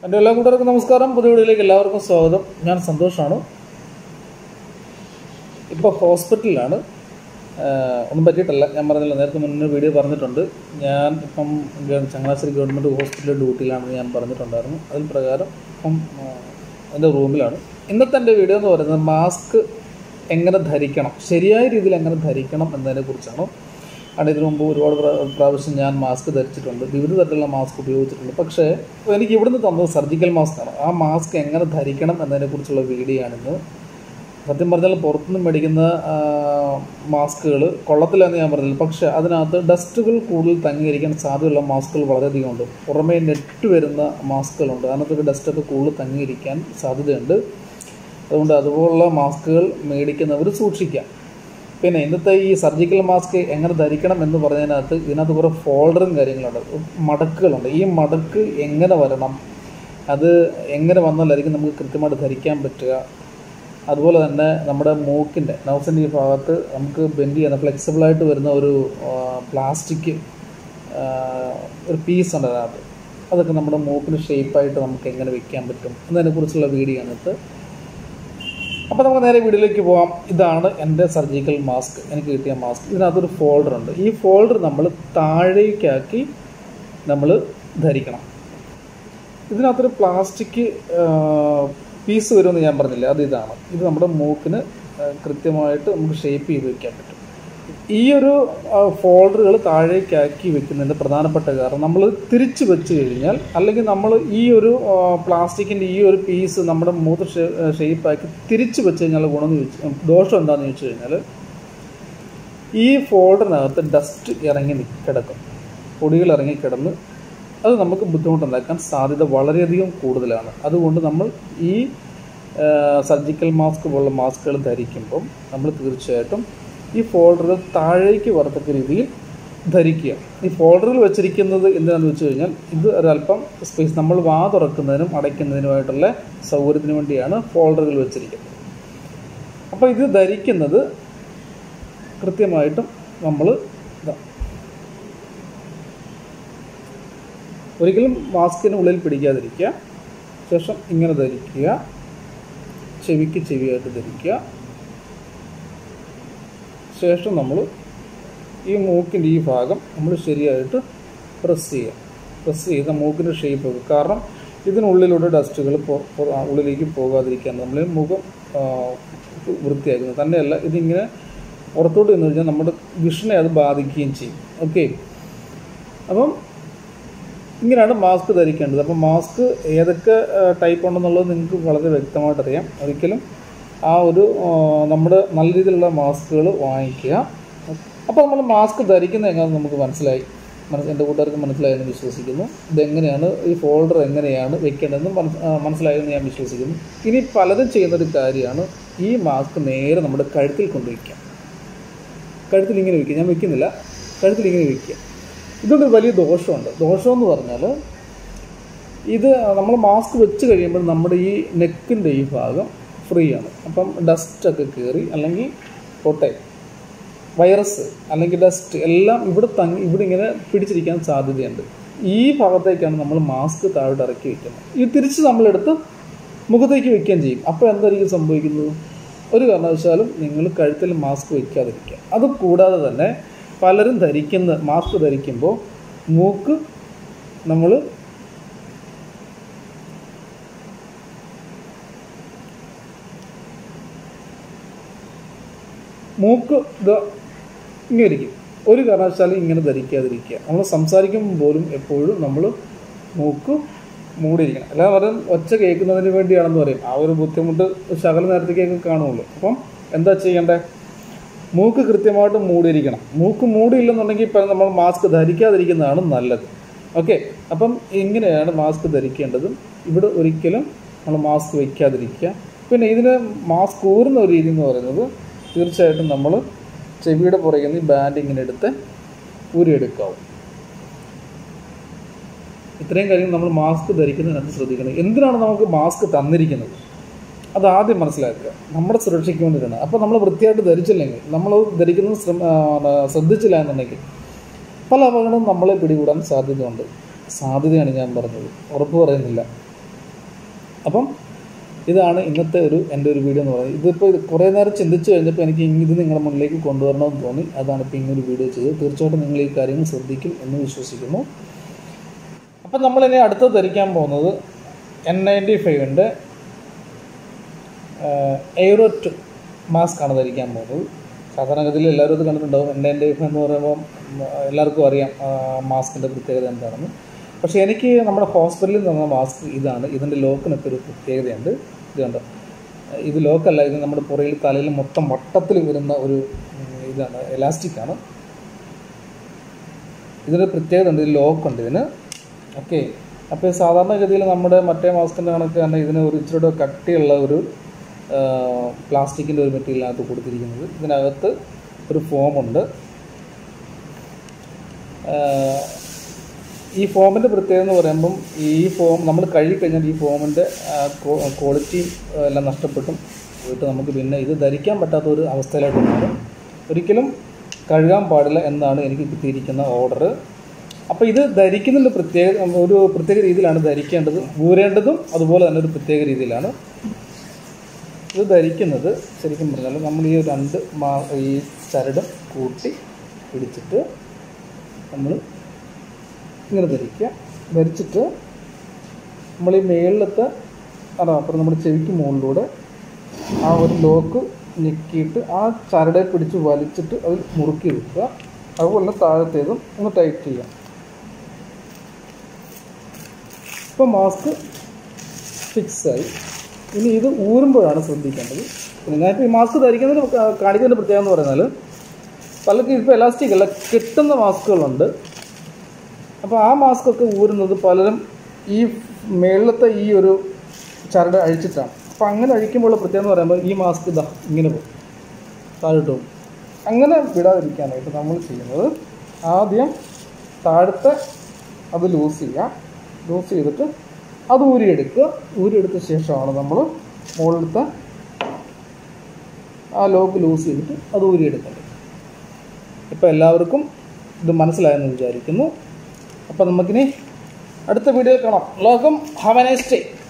എൻ്റെ എല്ലാ കൂട്ടുകാർക്കും നമസ്കാരം പുതിയ വീഡിയോയിലേക്ക് എല്ലാവർക്കും സ്വാഗതം ഞാൻ സന്തോഷാണ് ഇപ്പോൾ ഹോസ്പിറ്റലിലാണ് ആഹ് ഒന്നും പറ്റിയിട്ടല്ല ഞാൻ പറഞ്ഞില്ല നേരത്തെ മുന്നേ വീഡിയോ പറഞ്ഞിട്ടുണ്ട് ഞാൻ ഇപ്പം ഗവ- ചങ്ങനാശ്ശേരി ഗവൺമെൻറ് ഹോസ്പിറ്റലിൽ ഡ്യൂട്ടിയിലാണെന്ന് ഞാൻ പറഞ്ഞിട്ടുണ്ടായിരുന്നു അതിൽ പ്രകാരം ഇപ്പം ആഹ് എൻ്റെ റൂമിലാണ് ഇന്നത്തെ എൻ്റെ വീഡിയോ എന്ന് പറയുന്നത് മാസ്ക് എങ്ങനെ ധരിക്കണം ശരിയായ രീതിയിൽ എങ്ങനെ ധരിക്കണം എന്നതിനെക്കുറിച്ചാണ് കാരണം ഇതിനു മുമ്പ് ഒരുപാട് പ്രാ- പ്രാവശ്യം ഞാൻ മാസ്ക് ധരിച്ചിട്ടുണ്ട് വിവിധ തരത്തിലുള്ള മാസ്ക് ഉപയോഗിച്ചിട്ടുണ്ട് പക്ഷേ എനിക്ക് ഇവിടുന്ന് തന്നത് സർജിക്കൽ മാസ്കാണ് ആ മാസ്ക് എങ്ങനെ ധരിക്കണം എന്നതിനെക്കുറിച്ചുള്ള വീഡിയോ ആണിന്ന് സത്യം പറഞ്ഞാൽ പുറത്തുനിന്ന് മേടിക്കുന്ന മാസ്കുകൾ കൊള്ളത്തില്ലെന്ന് ഞാൻ പറഞ്ഞില്ല പക്ഷേ അതിനകത്ത് ഡസ്റ്റുകൾ കൂടുതൽ തങ്ങിയിരിക്കാൻ സാധ്യതയുള്ള മാസ്കുകൾ വളരെയധികം ഉണ്ട് പുറമേ നെറ്റ് വരുന്ന മാസ്കുകളുണ്ട് അതിനകത്തൊക്കെ ഡസ്റ്റൊക്കെ കൂടുതൽ തങ്ങിയിരിക്കാൻ സാധ്യതയുണ്ട് അതുകൊണ്ട് അതുപോലുള്ള മാസ്കുകൾ മേടിക്കുന്നവർ സൂക്ഷിക്കാം പിന്നെ ഇന്നത്തെ ഈ സർജിക്കൽ മാസ്ക് എങ്ങനെ ധരിക്കണം എന്ന് പറഞ്ഞതിനകത്ത് ഇതിനകത്ത് കുറേ ഫോൾഡറും കാര്യങ്ങളുണ്ട് മടക്കുകളുണ്ട് ഈ മടക്ക് എങ്ങനെ വരണം അത് എങ്ങനെ വന്നാലായിരിക്കും നമുക്ക് കൃത്യമായിട്ട് ധരിക്കാൻ പറ്റുക അതുപോലെ തന്നെ നമ്മുടെ മൂക്കിൻ്റെ നൗസിൻ്റെ ഈ ഭാഗത്ത് നമുക്ക് ബെൻഡ് ചെയ്യുന്ന ഫ്ലെക്സിബിളായിട്ട് വരുന്ന ഒരു പ്ലാസ്റ്റിക് ഒരു പീസ് ഉണ്ട് അതിനകത്ത് അതൊക്കെ നമ്മുടെ മൂക്കിന് ഷേപ്പായിട്ട് നമുക്ക് എങ്ങനെ വെക്കാൻ പറ്റും എന്നതിനെക്കുറിച്ചുള്ള വീഡിയോ ആണ് ഇത് അപ്പോൾ നമുക്ക് നേരെ വീഡിയോയിലേക്ക് പോകാം ഇതാണ് എൻ്റെ സർജിക്കൽ മാസ്ക് എനിക്ക് കിട്ടിയ മാസ്ക് ഇതിനകത്തൊരു ഫോൾഡർ ഉണ്ട് ഈ ഫോൾഡർ നമ്മൾ താഴേക്കാക്കി നമ്മൾ ധരിക്കണം ഇതിനകത്തൊരു പ്ലാസ്റ്റിക് പീസ് വരുമെന്ന് ഞാൻ പറഞ്ഞില്ല അത് ഇതാണ് ഇത് നമ്മുടെ മൂക്കിന് ആ, കൃത്യമായിട്ട് നമുക്ക് ഷേപ്പ് ചെയ്ത് വെക്കാൻ പറ്റും ഈ ഒരു ഫോൾഡറുകൾ താഴേക്കാക്കി വെക്കുന്നതിൻ്റെ പ്രധാനപ്പെട്ട കാരണം നമ്മൾ തിരിച്ച് വെച്ച് കഴിഞ്ഞാൽ അല്ലെങ്കിൽ നമ്മൾ ഈ ഒരു പ്ലാസ്റ്റിക്കിൻ്റെ ഈ ഒരു പീസ് നമ്മുടെ മൂത്ത് ഷേപ്പാക്കി തിരിച്ച് വെച്ച് കഴിഞ്ഞാൽ ഗുണമെന്ന് ചോദിച്ചു ദോഷം എന്താണെന്ന് ചോദിച്ചു കഴിഞ്ഞാൽ ഈ ഫോൾഡറിനകത്ത് ഡസ്റ്റ് ഇറങ്ങി നി- കിടക്കും പൊടികൾ ഇറങ്ങി കിടന്ന് അത് നമുക്ക് ബുദ്ധിമുട്ടുണ്ടാക്കാൻ സാധ്യത വളരെയധികം കൂടുതലാണ് അതുകൊണ്ട് നമ്മൾ ഈ സർജിക്കൽ മാസ്ക് പോലുള്ള മാസ്കുകൾ ധരിക്കുമ്പം നമ്മൾ തീർച്ചയായിട്ടും ഈ ഫോൾഡറുകൾ താഴേക്ക് വരത്തക്ക രീതിയിൽ ധരിക്കുക ഈ ഫോൾഡറിൽ വെച്ചിരിക്കുന്നത് എന്തിനാണെന്ന് വെച്ച് കഴിഞ്ഞാൽ ഇത് ഒരല്പം സ്പേസ് നമ്മൾ വാ തുറക്കുന്നതിനും അടയ്ക്കുന്നതിനുമായിട്ടുള്ള സൗകര്യത്തിന് വേണ്ടിയാണ് ഫോൾഡറുകൾ വെച്ചിരിക്കുന്നത് അപ്പോൾ ഇത് ധരിക്കുന്നത് കൃത്യമായിട്ടും നമ്മൾ ഇതാ ഒരിക്കലും മാസ്കിന് ഉള്ളിൽ പിടിക്കാതിരിക്കുക ശേഷം ഇങ്ങനെ ധരിക്കുക ചെവിക്ക് ചെവിയായിട്ട് ധരിക്കുക ശേഷം നമ്മൾ ഈ മൂക്കിൻ്റെ ഈ ഭാഗം നമ്മൾ ശരിയായിട്ട് പ്രസ് ചെയ്യുക പ്രസ് ചെയ്ത മൂക്കിൻ്റെ ഷേപ്പ് വെക്കുക കാരണം ഇതിനുള്ളിലൂടെ ഡസ്റ്റുകൾ ഉള്ളിലേക്ക് പോകാതിരിക്കാൻ നമ്മൾ ഈ മുഖം ആ, വൃത്തിയാക്കുന്നത് തന്നെയല്ല ഇതിങ്ങനെ പുറത്തോട്ട് നിന്ന് കഴിഞ്ഞാൽ നമ്മുടെ വിഷനെ അത് ബാധിക്കുകയും ചെയ്യും ഓക്കെ അപ്പം ഇങ്ങനെയാണ് മാസ്ക് ധരിക്കേണ്ടത് അപ്പോൾ മാസ്ക് ഏതൊക്കെ ടൈപ്പ് ഉണ്ടെന്നുള്ളത് നിങ്ങൾക്ക് വളരെ വ്യക്തമായിട്ട് അറിയാം ഒരിക്കലും ആ ഒരു ആ, നമ്മുടെ നല്ല രീതിയിലുള്ള മാസ്കുകൾ വാങ്ങിക്കുക അപ്പോൾ നമ്മൾ മാസ്ക് ധരിക്കുന്നത് എങ്ങനെയാണെന്ന് നമുക്ക് മനസ്സിലായി മനസ്സ് എൻ്റെ കൂട്ടുകാർക്ക് മനസ്സിലായെന്ന് വിശ്വസിക്കുന്നു ഇതെങ്ങനെയാണ് ഈ ഫോൾഡർ എങ്ങനെയാണ് വെക്കേണ്ടതെന്ന് മനസ് ആ, മനസ്സിലായെന്ന് ഞാൻ വിശ്വസിക്കുന്നു ഇനി പലരും ചെയ്യുന്നൊരു കാര്യമാണ് ഈ മാസ്ക് നേരെ നമ്മുടെ കഴുത്തിൽ കൊണ്ടുവയ്ക്കുക കഴുത്തിൽ ഇങ്ങനെ വെക്കുക ഞാൻ വെക്കുന്നില്ല കഴുത്തിൽ ഇങ്ങനെ വെക്കുക ഇതുകൊണ്ട് ഒരു വലിയ ദോഷമുണ്ട് ദോഷമെന്ന് പറഞ്ഞാൽ ഇത് നമ്മൾ മാസ്ക് വെച്ച് കഴിയുമ്പോൾ നമ്മുടെ ഈ നെക്കിൻ്റെ ഈ ഭാഗം ഫ്രീ ആണ് അപ്പം ഡസ്റ്റൊക്കെ കയറി അല്ലെങ്കിൽ പൊട്ടെ വൈറസ് അല്ലെങ്കിൽ ഡസ്റ്റ് എല്ലാം ഇവിടെ തങ്ങി ഇവിടെ ഇങ്ങനെ പിടിച്ചിരിക്കാൻ സാധ്യതയുണ്ട് ഈ ഭാഗത്തേക്കാണ് നമ്മൾ മാസ്ക് താഴോട്ട് ഇറക്കി വെക്കുന്നത് ഇത് തിരിച്ച് നമ്മളെടുത്ത് മുഖത്തേക്ക് വെക്കുകയും ചെയ്യും അപ്പോൾ എന്തായിരിക്കും സംഭവിക്കുന്നത് ഒരു കാരണവശാലും നിങ്ങൾ കഴുത്തിൽ മാസ്ക് വയ്ക്കാതിരിക്കുക അത് കൂടാതെ തന്നെ പലരും ധരിക്കുന്ന മാസ്ക് ധരിക്കുമ്പോൾ മൂക്ക് നമ്മൾ മൂക്ക് ഇത് ഇങ്ങനെ ഇരിക്കും ഒരു കാരണവശാലും ഇങ്ങനെ ധരിക്കാതിരിക്കുക നമ്മൾ സംസാരിക്കുമ്പോൾ പോലും എപ്പോഴും നമ്മൾ മൂക്ക് മൂടിയിരിക്കണം അല്ലാതെ പറയും ഒച്ച കേൾക്കുന്നതിന് വേണ്ടിയാണെന്ന് പറയും ആ ഒരു ബുദ്ധിമുട്ട് ശകല നേരത്തേക്കൊക്കെ കാണുള്ളൂ അപ്പം എന്താ ചെയ്യേണ്ടത് മൂക്ക് കൃത്യമായിട്ട് മൂടിയിരിക്കണം മൂക്ക് മൂടിയില്ലെന്നുണ്ടെങ്കിൽ ഇപ്പം നമ്മൾ മാസ്ക് ധരിക്കാതിരിക്കുന്നതാണ് നല്ലത് ഓക്കെ അപ്പം ഇങ്ങനെയാണ് മാസ്ക് ധരിക്കേണ്ടതും ഇവിടെ ഒരിക്കലും നമ്മൾ മാസ്ക് വയ്ക്കാതിരിക്കുക പിന്നെ ഇതിന് മാസ്ക് ഊരുന്ന ഒരു രീതി എന്ന് പറയുന്നത് തീർച്ചയായിട്ടും നമ്മൾ ചെവിയുടെ പുറകിൽ നിന്ന് ഈ ബാൻഡ് ഇങ്ങനെ എടുത്ത് ഊരിയെടുക്കാവും ഇത്രയും കാര്യങ്ങൾ നമ്മൾ മാസ്ക് ധരിക്കുന്നതിനകത്ത് ശ്രദ്ധിക്കണം എന്തിനാണ് നമുക്ക് മാസ്ക് തന്നിരിക്കുന്നത് അത് ആദ്യം മനസ്സിലാക്കുക നമ്മുടെ സുരക്ഷയ്ക്ക് വേണ്ടിയിട്ടാണ് അപ്പോൾ നമ്മൾ വൃത്തിയായിട്ട് ധരിച്ചില്ലെങ്കിൽ നമ്മൾ ധരിക്കുന്നത് ശ്രമ ആ, ശ്രദ്ധിച്ചില്ല എന്നുണ്ടെങ്കിൽ പല അപകടവും നമ്മളെ പിടികൂടാൻ സാധ്യതയുണ്ട് സാധ്യതയാണ് ഞാൻ പറഞ്ഞത് ഉറപ്പ് പറയുന്നില്ല അപ്പം ഇതാണ് ഇന്നത്തെ ഒരു എൻ്റെ ഒരു വീഡിയോ എന്ന് പറയുന്നത് ഇതിപ്പോൾ ഇത് കുറേ നേരം ചിന്തിച്ച് കഴിഞ്ഞപ്പോൾ എനിക്ക് ഇങ്ങ് ഇത് നിങ്ങളുടെ മുന്നിലേക്ക് കൊണ്ടുവരണമെന്ന് തോന്നി അതാണ് ഇപ്പോൾ ഇങ്ങനൊരു വീഡിയോ ചെയ്തത് തീർച്ചയായിട്ടും നിങ്ങൾ ഈ കാര്യങ്ങൾ ശ്രദ്ധിക്കും എന്ന് വിശ്വസിക്കുന്നു അപ്പം നമ്മളിനി അടുത്ത് ധരിക്കാൻ പോകുന്നത് എൻ നയൻറ്റി ഫൈവിൻ്റെ എയ്റോ ടു മാസ്ക് ആണ് ധരിക്കാൻ പോകുന്നത് സാധാരണഗതിയിൽ എല്ലാവരും ഇത് കണ്ടിട്ടുണ്ടാവും എൻ നയൻറ്റി ഫൈവ് എന്ന് പറയുമ്പോൾ ഉം, എല്ലാവർക്കും അറിയാം മാസ്കിൻ്റെ പ്രത്യേകത എന്താണെന്ന് പക്ഷേ എനിക്ക് നമ്മുടെ ഹോസ്പിറ്റലിൽ തന്ന മാസ്ക് ഇതാണ് ഇതിൻ്റെ ലോക്കിനൊക്കെ ഒരു പ്രത്യേകതയുണ്ട് ഇത് കണ്ടോ ഇത് ലോക്കല്ല ഇത് നമ്മുടെ പുറയിൽ തലയിൽ മൊത്തം വട്ടത്തിൽ വരുന്ന ഒരു ഉം, ഇതാണ് എലാസ്റ്റിക് ആണ് ഇതിന് പ്രത്യേകത ഉണ്ട് ഇത് ലോക്ക് ഉണ്ട് ഇതിന് ഓക്കെ അപ്പോൾ സാധാരണഗതിയിൽ നമ്മുടെ മറ്റേ മാസ്കിൻ്റെ കണക്ക് തന്നെ ഇതിന് ഒരു ഇച്ചിരി കട്ടിയുള്ള ഒരു പ്ലാസ്റ്റിക്കിൻ്റെ ഒരു മെറ്റീരിയലിനകത്ത് കൊടുത്തിരിക്കുന്നത് ഇതിനകത്ത് ഒരു ഫോമുണ്ട് ഈ ഫോമിൻ്റെ പ്രത്യേകത എന്ന് പറയുമ്പം ഈ ഫോം നമ്മൾ കഴുകി കഴിഞ്ഞാൽ ഈ ഫോമിൻ്റെ ക്വാളിറ്റി എല്ലാം നഷ്ടപ്പെട്ടും പോയിട്ട് നമുക്ക് പിന്നെ ഇത് ധരിക്കാൻ പറ്റാത്ത ഒരു അവസ്ഥയിലായിട്ട് മാറും ഒരിക്കലും കഴുകാൻ പാടില്ല എന്നാണ് എനിക്ക് കിട്ടിയിരിക്കുന്ന ഓർഡർ അപ്പോൾ ഇത് ധരിക്കുന്നതിൽ പ്രത്യേക ഒരു പ്രത്യേക രീതിയിലാണ് ധരിക്കേണ്ടത് ഊരേണ്ടതും അതുപോലെ തന്നെ ഒരു പ്രത്യേക രീതിയിലാണ് ഇത് ധരിക്കുന്നത് ശരിക്കും പറഞ്ഞാൽ നമ്മൾ ഈ രണ്ട് മാ ഈ ചരടും കൂട്ടി പിടിച്ചിട്ട് നമ്മൾ ഇങ്ങനെ ധരിക്കുക ധരിച്ചിട്ട് നമ്മൾ ഈ മേളിലത്തെ അതാ അപ്പുറം നമ്മുടെ ചെവിക്ക് മുകളിലൂടെ ആ ഒരു ലോക്ക് ഞെക്കിയിട്ട് ആ ചരടെ പിടിച്ച് വലിച്ചിട്ട് അത് മുറുക്കി വെക്കുക അതുപോലെ തന്നെ താഴത്തേതും ഒന്ന് ടൈറ്റ് ചെയ്യാം ഇപ്പോൾ മാസ്ക് ഫിക്സായി ഇനി ഇത് ഊരുമ്പോഴാണ് ശ്രദ്ധിക്കേണ്ടത് പിന്നെ ഞാനിപ്പോൾ ഈ മാസ്ക് ധരിക്കുന്നതിന് കാ- കാണിക്കുന്നതിൻ്റെ പ്രത്യേകത എന്ന് പറയുന്നത് പലർക്കും ഇപ്പോൾ എലാസ്റ്റിക് അല്ല കെട്ടുന്ന മാസ്കുകളുണ്ട് അപ്പോൾ ആ മാസ്ക് ഒക്കെ ഊരുന്നത് പലരും ഈ മേളിലത്തെ ഈ ഒരു ചരട് അഴിച്ചിട്ടാണ് അപ്പോൾ അങ്ങനെ അഴിക്കുമ്പോൾ പ്രത്യേകത എന്ന് പറയുമ്പോൾ ഈ മാസ്ക് ഇതാ ഇങ്ങനെ പോകും താഴോട്ട് പോകും അങ്ങനെ വിടാതിരിക്കാനായിട്ട് നമ്മൾ ചെയ്യുന്നത് ആദ്യം താഴത്തെ അത് ലൂസ് ചെയ്യുക ലൂസ് ചെയ്തിട്ട് അത് ഊരിയെടുക്കുക ഊരിയെടുത്ത ശേഷമാണ് നമ്മൾ മുകളിലത്തെ ആ ലോക്ക് ലൂസ് ചെയ്തിട്ട് അത് ഊരിയെടുക്കേണ്ടത് ഇപ്പോൾ എല്ലാവർക്കും ഇത് മനസ്സിലായെന്ന് വിചാരിക്കുന്നു അപ്പോൾ നമുക്കിനി അടുത്ത വീഡിയോ കാണാം ലോകം ഹാവ് എ നൈസ് ഡേ